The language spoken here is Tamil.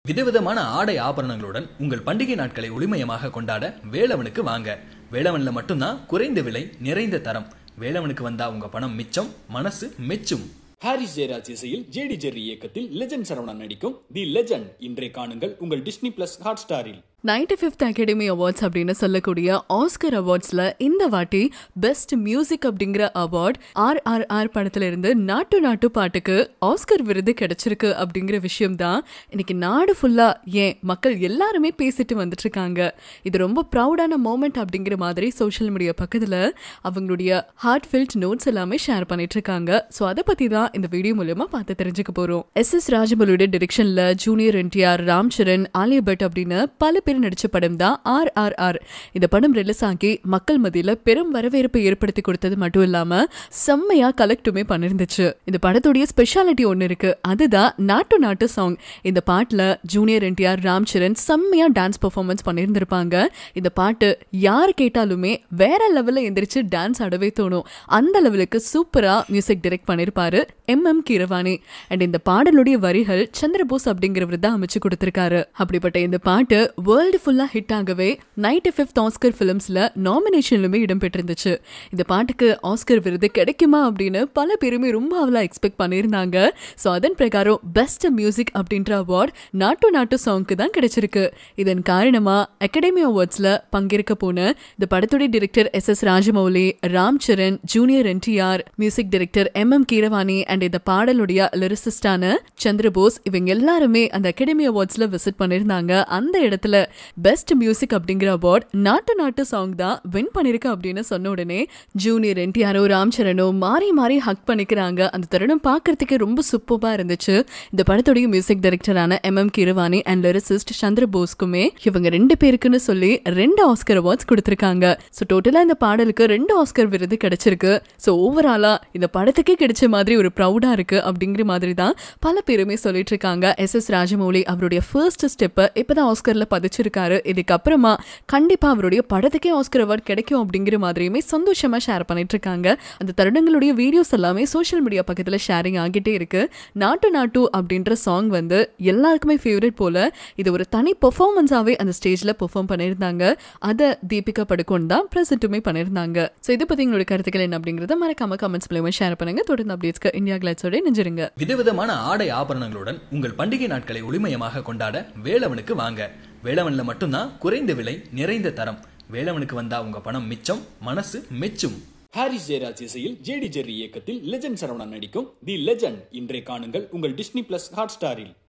விதவிதமான ஆடை ஆபரணங்களுடன் உங்கள் பண்டிகை நாட்களை ஒளிமயமாக கொண்டாட வேலவனுக்கு வாங்க வேலவன்ல மட்டும்தான் குறைந்த விலை நிறைந்த தரம் வேலவனுக்கு வந்தா உங்க பணம் மிச்சம் மனசு மெச்சும் ஹாரிஸ் ஜெயராஜ் இசையில் ஜேடி ஜெர்ரி இயக்கத்தில் லெஜண்ட் சரவணன் நடிக்கும் தி லெஜண்ட் இன்றை காணுங்கள் உங்கள் டிஸ்னி பிளஸ் ஹாட் ஸ்டாரில் நைன்டி ஃபிஃப்த் அகாடமி அவார்ட்ஸ் அப்படின்னு சொல்லக்கூடிய ஆஸ்கர் அவார்ட்ஸ்ல இந்த வாட்டி பெஸ்ட் மியூசிக் அப்படிங்கிற அவார்ட் ஆர் ஆர் ஆர் படத்துல இருந்து நாட்டு நாட்டு பாட்டுக்கு ஆஸ்கர் விருது கிடைச்சிருக்கு அப்படிங்கிற விஷயம் தான் இன்னைக்கு நாடு ஃபுல்லா ஏன் மக்கள் எல்லாருமே பேசிட்டு வந்துட்டு இருக்காங்க இது ரொம்ப ப்ரௌடான மூமெண்ட் அப்படிங்கிற மாதிரி சோஷியல் மீடியா பக்கத்துல அவங்களுடைய ஹார்ட் ஃபில்ட் நோட்ஸ் எல்லாமே ஷேர் பண்ணிட்டு இருக்காங்க ஸோ அதை பத்தி தான் இந்த வீடியோ மூலமா பார்த்து தெரிஞ்சுக்க போறோம் எஸ் எஸ் ராஜமௌலியோட டிரெக்ஷன்ல ஜூனியர் என்டிஆர் ராம் சரண் ஆலியா பட் அப்படின்னு பல பேர் நடிச்ச படம் தான் ஆர் ஆர் ஆர் இந்த படம் ரிலீஸ் ஆகி மக்கள் மத்தியில பெரும் வரவேற்பை ஏற்படுத்தி கொடுத்தது மட்டும் இல்லாம செம்மையா கலெக்டுமே பண்ணிருந்துச்சு இந்த படத்துடைய ஸ்பெஷாலிட்டி ஒன்னு இருக்கு அதுதான் நாட்டு நாட்டு சாங் இந்த பாட்டுல ஜூனியர் என்டிஆர் ராம் சரண் செம்மையா டான்ஸ் பெர்ஃபார்மன்ஸ் பண்ணியிருந்திருப்பாங்க இந்த பாட்டு யார் கேட்டாலுமே வேற லெவல்ல எந்திரிச்சு டான்ஸ் ஆடவே தோணும் அந்த லெவலுக்கு சூப்பரா மியூசிக் டைரக்ட் பண்ணிருப்பாரு எம் எம் கீரவாணி அண்ட் இந்த பாடலுடைய வரிகள் சந்திரபோஸ் அப்படிங்கிறவர் தான் அமைச்சு கொடுத்திருக்காரு அப்படிப்பட்ட இந்த பாட்டு வேர்ல்டு ஃபுல்லா ஹிட் ஆகவே நைன்டி ஃபிஃப்த் ஆஸ்கர் ஃபிலிம்ஸ்ல நாமினேஷன்லுமே இடம்பெற்றிருந்துச்சு இந்த பாட்டுக்கு ஆஸ்கர் விருது கிடைக்குமா அப்படின்னு பல பேருமே ரொம்ப அவளா எக்ஸ்பெக்ட் பண்ணியிருந்தாங்க ஸோ அதன் பிரகாரம் பெஸ்ட் மியூசிக் அப்படின்ற அவார்ட் நாட்டு நாட்டு சாங்க்கு தான் கிடைச்சிருக்கு இதன் காரணமா அகாடமி அவார்ட்ஸ்ல பங்கேற்க போன இந்த படத்துடைய director S S Rajamouli Ram Charan junior NTR music director M M Keeravani and இந்த பாடலுடைய லிரிசிஸ்டான சந்திரபோஸ் இவங்க எல்லாருமே அந்த அகாடமி அவார்ட்ஸ்ல விசிட் பண்ணியிருந்தாங்க அந்த இடத்துல பெஸ்ட் மியூசிக் அப்படிங்கிற அவார்ட் நாட்டு நாட்டு சாங் தான் வின் பண்ணிருக்கு அப்படின்னு சொன்ன உடனே ஜூனியர் என்டிஆரோ ராம் சரணோ மாறி மாறி ஹக் பண்ணிக்கிறாங்க அந்த தருணம் பார்க்கறதுக்கு ரொம்ப சூப்பரா இருந்துச்சு இந்த படத்துடைய மியூசிக் டைரக்டரான M M Keeravani and lyricist சந்திரபோஸ்க்குமே இவங்க ரெண்டு பேருக்குன்னு சொல்லி ரெண்டு ஆஸ்கர் அவார்ட்ஸ் கொடுத்திருக்காங்க ஸோ டோட்டலா இந்த பாடலுக்கு ரெண்டு ஆஸ்கர் விருது கிடைச்சிருக்கு ஸோ ஓவராலா இந்த படத்துக்கே கிடைச்ச மாதிரி ஒரு ப்ரௌடா இருக்கு அப்படிங்கிற மாதிரி தான் பல பேருமே சொல்லிட்டு இருக்காங்க எஸ் எஸ் ராஜமௌலி அவருடைய ஃபர்ஸ்ட் ஸ்டெப்பை இப்பதான் ஆஸ்கர்ல பதிச்சிருக்காரு இதுக்கப்புறமா கண்டிப்பா அவருடைய படத்துக்கே ஆஸ்கர் அவார்ட் கிடைக்கும் அப்படிங்கிற மாதிரியுமே சந்தோஷமா ஷேர் பண்ணிட்டு இருக்காங்க அந்த தருணங்களுடைய வீடியோஸ் எல்லாமே சோஷியல் மீடியா பக்கத்துல ஷேரிங் ஆகிட்டே இருக்கு நாட்டு நாட்டு அப்படின்ற சாங் வந்து எல்லாருக்குமே ஃபேவரட் போல இது ஒரு தனி பெர்ஃபார்மன்ஸாவே அந்த ஸ்டேஜ்ல பெர்ஃபார்ம் பண்ணியிருந்தாங்க அதை தீபிகா படுகோன் தான் ப்ரெசென்ட்டுமே பண்ணியிருந்தாங்க ஸோ இதை பத்தி எங்களோட கருத்துக்கள் என்ன அப்படிங்கறத மறக்காம கமெண்ட்ஸ் மூலமா ஷேர் பண்ணுங்க தொடர்ந்து அப்டேட்ஸ்க்கு இந்தியா கிளாட்ஸோட நெஞ்சிருங்க விதவிதமான ஆடை ஆபரணங்களுடன் உங்கள் பண்டிகை நாட்களை ஒளிமயமாக கொண்டாட வேலவனுக்கு வாங்க வேலவன்ல மட்டும்தான் குறைந்த விலை நிறைந்த தரம் வேலவனுக்கு வந்தா உங்க பணம் மிச்சம் மனசு மெச்சும் ஹாரிஸ் ஜெயராஜ் இசையில் ஜேடி ஜெர்ரி இயக்கத்தில் லெஜண்ட் சரவணன் நடிக்கும் தி லெஜண்ட் இன்றை காணுங்கள் உங்கள் டிஸ்னி பிளஸ் ஹாட் ஸ்டாரில்